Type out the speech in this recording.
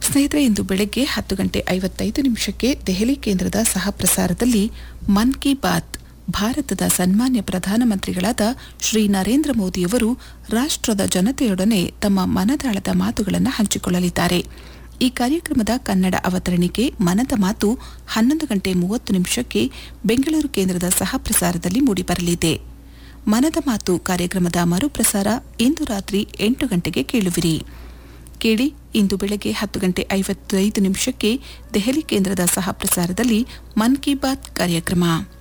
ಸ್ನೇಹಿತರೆ ಇಂದು ಬೆಳಗ್ಗೆ ಹತ್ತು ಗಂಟೆ ಐವತ್ತೈದು ನಿಮಿಷಕ್ಕೆ ದೆಹಲಿ ಕೇಂದ್ರದ ಸಹ ಪ್ರಸಾರದಲ್ಲಿ ಮನ್ ಕಿ ಬಾತ್ ಭಾರತದ ಸನ್ಮಾನ್ಯ ಪ್ರಧಾನಮಂತ್ರಿಗಳಾದ ಶ್ರೀ ನರೇಂದ್ರ ಮೋದಿಯವರು ರಾಷ್ಟ್ರದ ಜನತೆಯೊಡನೆ ತಮ್ಮ ಮನದಾಳದ ಮಾತುಗಳನ್ನು ಹಂಚಿಕೊಳ್ಳಲಿದ್ದಾರೆ ಈ ಕಾರ್ಯಕ್ರಮದ ಕನ್ನಡ ಅವತರಣಿಕೆ ಮನದ ಮಾತು ಹನ್ನೊಂದು ಗಂಟೆ ಮೂವತ್ತು ನಿಮಿಷಕ್ಕೆ ಬೆಂಗಳೂರು ಕೇಂದ್ರದ ಸಹ ಪ್ರಸಾರದಲ್ಲಿ ಮೂಡಿಬರಲಿದೆ ಮನದ ಮಾತು ಕಾರ್ಯಕ್ರಮದ ಮರುಪ್ರಸಾರ ಇಂದು ರಾತ್ರಿ ಎಂಟು ಗಂಟೆಗೆ ಕೇಳುವಿರಿ ಕೇಳಿ ಇಂದು ಬೆಳಗ್ಗೆ ಹತ್ತು ಗಂಟೆ ಐವತ್ತೈದು ನಿಮಿಷಕ್ಕೆ ದೆಹಲಿ ಕೇಂದ್ರದ ಸಹ ಪ್ರಸಾರದಲ್ಲಿ ಮನ್ ಕಿ ಬಾತ್ ಕಾರ್ಯಕ್ರಮ